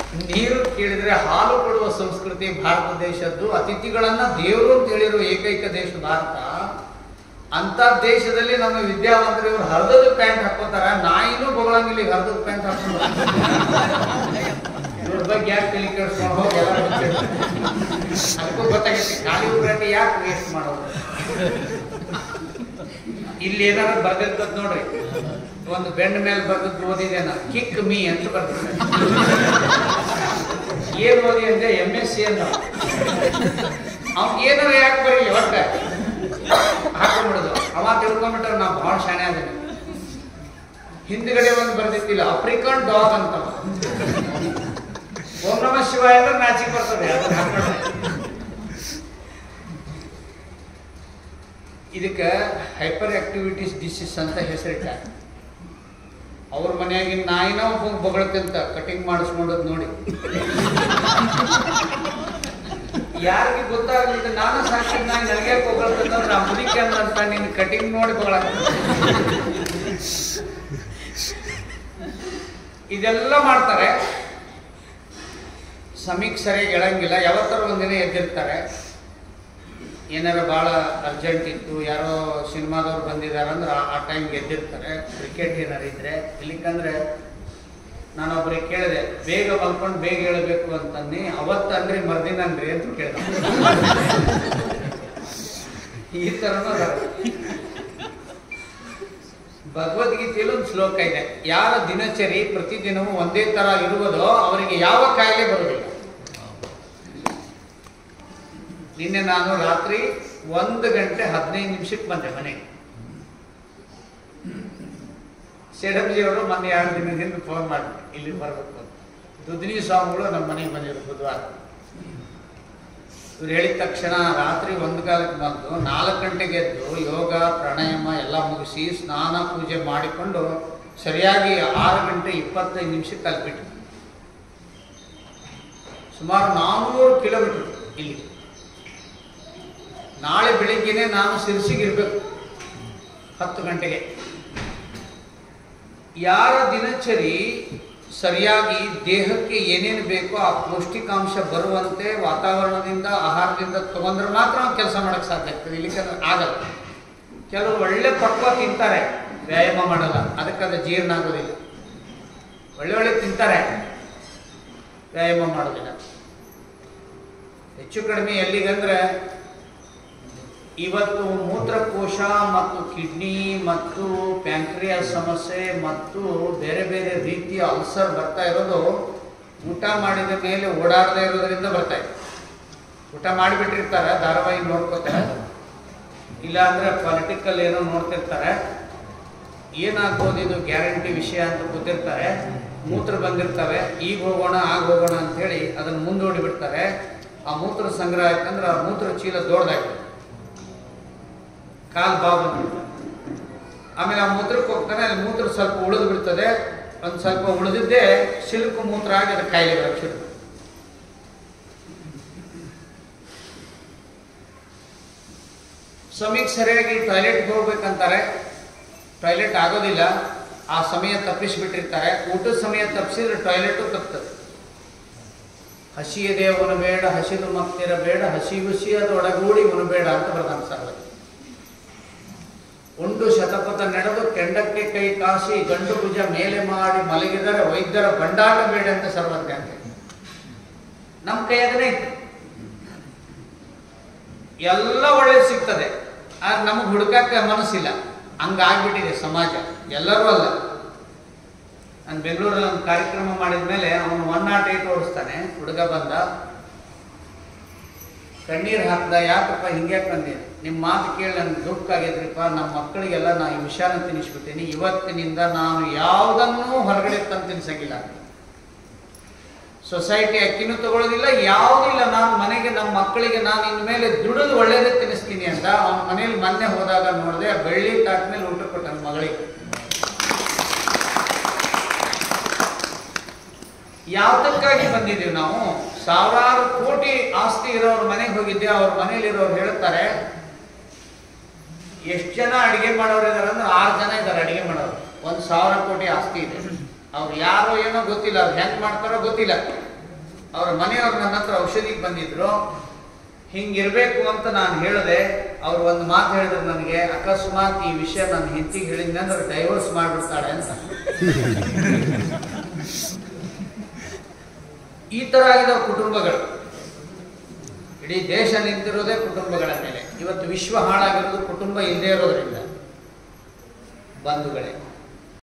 ನೀರು ಕೇಳಿದ್ರೆ ಹಾಲು ಕೊಡುವ ಸಂಸ್ಕೃತಿ ಭಾರತ ದೇಶದ್ದು ಅತಿಥಿಗಳನ್ನ ದೇವರು ಅಂತ ಹೇಳಿರೋ ಏಕೈಕ ದೇಶ ಭಾರತ ಅಂತ ದೇಶದಲ್ಲಿ ನಮ್ಮ ವಿದ್ಯಾವಂತರು ಇವರು ಹರಿದದ ಪ್ಯಾಂಟ್ ಹಾಕೋತಾರ ನಾಯಿನೂ ಬಗಳಂಗಿಲ್ಲ ಈಗ ಹರಿದದ ಪ್ಯಾಂಟ್ ಹಾಕೊಂಡು ಇವ್ರ ಬಗ್ಗೆ ಯಾಕೆ ತಲೆ ಕೆಡಿಸ್ಕೊಂಡು ಹೋಗಿ ಎಲ್ಲ ಗೊತ್ತಿರ್ತದೆ. ಅದಕ್ಕೂ ಗೊತ್ತಾಗೈತಿ ಖಾಲಿ ಉಗ್ರಾಟಿ ಯಾಕೆ ವೇಸ್ಟ್ ಮಾಡೋದು ಇಲ್ಲಿ ಏನಾದ್ರು ಬರ್ದಿರ್ತದ ನೋಡ್ರಿ ಒಂದು ಬೆಂಡ್ ಮೇಲೆ ಬರ್ದದ್ದು ಓದಿದೆ ನಾ ಕಿಕ್ ಮೀ ಅಂತ ಬರ್ದಿದೆ ಏನ್ ಓದಿ ಅಂದ್ರೆ ಎಂ ಎಸ್ ಸಿ ಅಂತ ಅವ್ನ್ ಏನಾರ ಯಾಕೆ ಬರೀ ಒಟ್ಟ ಹಾಕೊಂಡ್ಬಿಡುದು ಅವ ತಿಳ್ಕೊಂಡ್ಬಿಟ್ರೆ ನಾ ಭಾಳ ಶಾಣೆ ಆದೇನೆ ಹಿಂದ್ಗಡೆ ಒಂದು ಬರ್ದಿತ್ತಿಲ್ಲ ಅಫ್ರಿಕನ್ ಡಾಗ್ ಅಂತ ಓಂ ನಮ ಶಿವಾಯ ಅಂದ್ರೆ ನಾಚಿಕ್ ಬರ್ತದೆ ಅದನ್ನ ಹಾಕೊಂಡ್ರೆ. ಇದಕ್ಕೆ ಹೈಪರ್ ಆಕ್ಟಿವಿಟೀಸ್ ಡಿಸೀಸ್ ಅಂತ ಹೆಸರಿಟ್ಟಾರೆ ಅವ್ರ ಮನೆಯಾಗಿನ ನಾಯಿನ ಒಬ್ಬ ಬಗಳಕ್ಕಂತ ಕಟಿಂಗ್ ಮಾಡಿಸ್ಕೊಂಡದ್ ನೋಡಿ ಯಾರಿಗೆ ಗೊತ್ತಾಗ್ಲಿಲ್ಲ ನಾನು ಸಾಕಿದ ನಾಯಿ ನನಗೆ ಬಗಳಕ್ಕಂತಂದ್ರೆ ಆ ಮುದಿಕೆ ಅಂತ ನಿನ್ನ ಕಟಿಂಗ್ ನೋಡಿ ಬಗಳ ಇದೆಲ್ಲ ಮಾಡ್ತಾರೆ ಸಮೀಕ್ ಸರಿಯಾಗಿ ಹೇಳಂಗಿಲ್ಲ ಯಾವತ್ತಾರು ಒಂದಿನ ಎದ್ದಿರ್ತಾರೆ ಏನಾರ ಭಾಳ ಅರ್ಜೆಂಟ್ ಇತ್ತು ಯಾರೋ ಸಿನಿಮಾದವ್ರು ಬಂದಿದ್ದಾರೆ ಅಂದ್ರೆ ಆ- ಆ ಟೈಮ್ಗೆ ಎದ್ದಿರ್ತಾರೆ ಕ್ರಿಕೆಟ್ ಏನಾರು ಇದ್ರೆ ಇಲ್ಲಿಕಂದ್ರೆ ನಾನೊಬ್ಬರಿಗೆ ಕೇಳಿದೆ ಬೇಗ ಮಲ್ಕೊಂಡು ಬೇಗ ಹೇಳಬೇಕು ಅಂತಂದು ಅವತ್ತು ಅಂದ್ರಿ ಮರ್ದಿನನ್ರಿ ಅಂತ ಕೇಳಿದೆ ಈ ಥರನೂ ಅದಾರ. ಭಗವದ್ಗೀತೆಯಲ್ಲಿ ಒಂದು ಶ್ಲೋಕ ಇದೆ ಯಾರ ದಿನಚರಿ ಪ್ರತಿದಿನವೂ ಒಂದೇ ತರ ಇರುವುದೋ ಅವರಿಗೆ ಯಾವ ಕಾಯಿಲೆ ಬರುವುದಿಲ್ಲ ನಿನ್ನೆ ನಾನು ರಾತ್ರಿ ಒಂದು ಗಂಟೆ ಹದಿನೈದು ನಿಮಿಷಕ್ಕೆ ಬಂದೆ ಮನೆಗೆ ಶೆಡಬ್ಜಿ ಅವರು ಮೊನ್ನೆ ಎರಡು ದಿನದಿಂದ ಫೋನ್ ಮಾಡಿ ಇಲ್ಲಿ ಬರಬೇಕು ಅಂತ ದುದ್ನಿ ಸ್ವಾಮಿಗಳು ನಮ್ಮ ಮನೆಗೆ ಬಂದಿದ್ರು ಬುಧವಾರ ಇವ್ರು ಹೇಳಿದ ತಕ್ಷಣ ರಾತ್ರಿ ಒಂದು ಕಾಲಕ್ಕೆ ಬಂದು ನಾಲ್ಕು ಗಂಟೆಗೆ ಎದ್ದು ಯೋಗ ಪ್ರಾಣಾಯಾಮ ಎಲ್ಲ ಮುಗಿಸಿ ಸ್ನಾನ ಪೂಜೆ ಮಾಡಿಕೊಂಡು ಸರಿಯಾಗಿ ಆರು ಗಂಟೆ ಇಪ್ಪತ್ತೈದು ನಿಮಿಷಕ್ಕೆ ತಲುಪಿಟ್ಟು ಸುಮಾರು ನಾನ್ನೂರು ಕಿಲೋಮೀಟರ್ ಇಲ್ಲಿ ನಾಳೆ ಬೆಳಿಗ್ಗೆನೆ ನಾನು ಸಿರ್ಸಿಗೆ ಇರಬೇಕು ಹತ್ತು ಗಂಟೆಗೆ ಯಾರ ದಿನಚರಿ ಸರಿಯಾಗಿ ದೇಹಕ್ಕೆ ಏನೇನು ಬೇಕೋ ಆ ಪೌಷ್ಟಿಕಾಂಶ ಬರುವಂತೆ ವಾತಾವರಣದಿಂದ ಆಹಾರದಿಂದ ತಗೊಂಡ್ರೆ ಮಾತ್ರ ನಾವು ಕೆಲಸ ಮಾಡಕ್ಕೆ ಸಾಧ್ಯ ಆಗ್ತದೆ ಇಲ್ಲಿಕಂದ್ರೆ ಆಗಲ್ಲ ಕೆಲವರು ಒಳ್ಳೆ ಪಕ್ವ ತಿಂತಾರೆ ವ್ಯಾಯಾಮ ಮಾಡಲ್ಲ ಅದಕ್ಕೆ ಅದು ಜೀರ್ಣ ಆಗೋದಿಲ್ಲ ಒಳ್ಳೆ ಒಳ್ಳೆ ತಿಂತಾರೆ ವ್ಯಾಯಾಮ ಮಾಡೋದಿಲ್ಲ ಹೆಚ್ಚು ಕಡಿಮೆ ಎಲ್ಲಿಗಂದ್ರೆ ಇವತ್ತು ಮೂತ್ರಕೋಶ ಮತ್ತು ಕಿಡ್ನಿ ಮತ್ತು ಪ್ಯಾಂಕ್ರಿಯಾಸ್ ಸಮಸ್ಯೆ ಮತ್ತು ಬೇರೆ ಬೇರೆ ರೀತಿಯ ಅಲ್ಸರ್ ಬರ್ತಾ ಇರೋದು ಊಟ ಮಾಡಿದ ಮೇಲೆ ಓಡಾಡದೇ ಇರೋದ್ರಿಂದ ಬರ್ತಾ ಇದೆ ಊಟ ಮಾಡಿಬಿಟ್ಟಿರ್ತಾರೆ ಧಾರಾವಾಹಿ ನೋಡ್ಕೋತಾರೆ ಇಲ್ಲ ಅಂದ್ರೆ ಪೊಲಿಟಿಕಲ್ ಏನೋ ನೋಡ್ತಿರ್ತಾರೆ ಏನಾಗ್ಬೋದು ಇದು ಗ್ಯಾರಂಟಿ ವಿಷಯ ಅಂತ ಕೂತಿರ್ತಾರೆ ಮೂತ್ರ ಬಂದಿರ್ತವೆ ಈಗ ಹೋಗೋಣ ಆಗ ಹೋಗೋಣ ಅಂತ ಹೇಳಿ ಅದನ್ನು ಮುಂದೂಡಿ ಬಿಡ್ತಾರೆ ಆ ಮೂತ್ರ ಸಂಗ್ರಹ ಯಾಕಂದ್ರೆ ಆ ಮೂತ್ರ ಚೀಲ ದೊಡ್ಡದಾಗಿದೆ ಕಾಲ್ ಬಾ ಬಂದ್ಬಿಡ್ತದೆ ಆಮೇಲೆ ಆ ಮೂತ್ರಕ್ಕೆ ಹೋಗ್ತಾನೆ ಅಲ್ಲಿ ಮೂತ್ರ ಸ್ವಲ್ಪ ಉಳಿದು ಬಿಡ್ತದೆ ಒಂದು ಸ್ವಲ್ಪ ಉಳಿದಿದ್ದೇ ಸಿಲ್ಕು ಮೂತ್ರ ಆಗಿ ಅದು ಕಾಯಿಲೆ ಬರಕ್ಕೆ ಶುರು ಸಮಯಕ್ಕೆ ಸರಿಯಾಗಿ ಟಾಯ್ಲೆಟ್ಗೆ ಹೋಗ್ಬೇಕಂತಾರೆ ಟಾಯ್ಲೆಟ್ ಆಗೋದಿಲ್ಲ ಆ ಸಮಯ ತಪ್ಪಿಸಿಬಿಟ್ಟಿರ್ತಾರೆ ಊಟದ ಸಮಯ ತಪ್ಪಿಸಿದ್ರೆ ಟಾಯ್ಲೆಟು ತಪ್ತದೆ ಹಸಿಯದೆ ಉಣಬೇಡ ಹಸಿದು ಮಕ್ತಿರಬೇಡ ಹಸಿ ಹುಸಿ ಅದರೊಳಗೂಡಿ ಉಣಬೇಡ ಅಂತ ಬರ್ದಾನ ಸರ್ ಉಂಡು ಶತಪಥ ನಡೆದು ಕೆಂಡಕ್ಕೆ ಕೈ ಕಾಸಿ ಗಂಡು ಭುಜ ಮೇಲೆ ಮಾಡಿ ಮಲಗಿದರೆ ವೈದ್ಯರ ಬಂಡಾಟ ಬೇಡ ಅಂತ ಸರ್ವಜ್ಞ ಅಂತ ನಮ್ಮ ಕೈಯಾಗನೇ ಇತ್ತು ಎಲ್ಲ ಒಳ್ಳೆ ಸಿಗ್ತದೆ ಆದ್ರೆ ನಮಗೆ ಹುಡುಕಕ್ಕೆ ಮನಸ್ಸಿಲ್ಲ ಹಂಗಾಗ್ಬಿಟ್ಟಿದೆ ಸಮಾಜ ಎಲ್ಲರೂ ಅಲ್ಲ ನಾನು ಬೆಂಗಳೂರಲ್ಲಿ ಒಂದು ಕಾರ್ಯಕ್ರಮ ಮಾಡಿದ ಮೇಲೆ ಅವನು ಒನ್ ನಾಟ್ ಏಟ್ ಓಡಿಸ್ತಾನೆ ಹುಡುಗ ಬಂದ ಕಣ್ಣೀರು ಹಾಕ್ದ ಯಾಕಪ್ಪ ಹಿಂಗ್ಯಾಕೆ ಬಂದೀನಿ ನಿಮ್ಮ ಮಾತು ಕೇಳಿ ನನ್ಗೆ ದುಃಖ ಆಗೈತ್ರಿಪ್ಪ ನಮ್ಮ ಮಕ್ಕಳಿಗೆಲ್ಲ ನಾ ಈ ವಿಷಾನ ತಿನ್ನಿಸ್ಬಿಟ್ಟೀನಿ ಇವತ್ತಿನಿಂದ ನಾನು ಯಾವುದನ್ನೂ ಹೊರಗಡೆ ತಂದು ತಿನ್ಸಂಗಿಲ್ಲ ಸೊಸೈಟಿ ಅಕ್ಕಿನೂ ತಗೊಳ್ಳೋದಿಲ್ಲ ಯಾವುದಿಲ್ಲ ನಾನು ಮನೆಗೆ ನಮ್ಮ ಮಕ್ಕಳಿಗೆ ನಾನು ಇನ್ಮೇಲೆ ದುಡಿದು ಒಳ್ಳೇದೇ ತಿನ್ನಿಸ್ತೀನಿ ಅಂತ ಅವನ ಮನೇಲಿ ಮೊನ್ನೆ ಹೋದಾಗ ನೋಡಿದೆ ಬೆಳ್ಳಿ ತಾಟ್ ಮೇಲೆ ಊಟ ಕೊಟ್ಟ ನನ್ನ ಮಗಳಿಗೆ ಯಾವ್ದಕ್ಕಾಗಿ ಬಂದಿದ್ದೀವಿ ನಾವು ಸಾವಿರಾರು ಕೋಟಿ ಆಸ್ತಿ ಇರೋರ್ ಮನೆಗೆ ಹೋಗಿದ್ದೆ ಅವ್ರ ಮನೇಲಿರೋರು ಹೇಳ್ತಾರೆ ಎಷ್ಟು ಜನ ಅಡಿಗೆ ಮಾಡೋರು ಇದಾರೆ ಅಂದ್ರೆ ಆರು ಜನ ಇದ್ದಾರೆ ಅಡಿಗೆ ಮಾಡೋರು ಒಂದು ಸಾವಿರ ಕೋಟಿ ಆಸ್ತಿ ಇದೆ ಅವ್ರು ಯಾರೋ ಏನೋ ಗೊತ್ತಿಲ್ಲ ಅವ್ರು ಹೆಂಗ್ ಮಾಡ್ತಾರೋ ಗೊತ್ತಿಲ್ಲ ಅವ್ರ ಮನೆಯವ್ರು ನನ್ನ ಹತ್ರ ಔಷಧಿಗೆ ಬಂದಿದ್ರು ಹಿಂಗಿರ್ಬೇಕು ಅಂತ ನಾನು ಹೇಳಿದೆ ಅವ್ರು ಒಂದು ಮಾತು ಹೇಳಿದ್ರು ನನಗೆ ಅಕಸ್ಮಾತ್ ಈ ವಿಷಯ ನನ್ನ ಹೆಂಡತಿಗೆ ಹೇಳಿದ್ನೆ ಅಂದ್ರೆ ಡೈವರ್ಸ್ ಮಾಡಿಬಿಡ್ತಾಳೆ ಅಂತ ಈ ತರ ಆಗಿದಾವ ಕುಟುಂಬಗಳು ಇಡೀ ದೇಶ ನಿಂತಿರೋದೇ ಕುಟುಂಬಗಳ ಮೇಲೆ ಇವತ್ತು ವಿಶ್ವ ಹಾಳಾಗಿರೋದು ಕುಟುಂಬ ಇಲ್ಲದೆ ಇರೋದ್ರಿಂದ ಬಂಧುಗಳೇ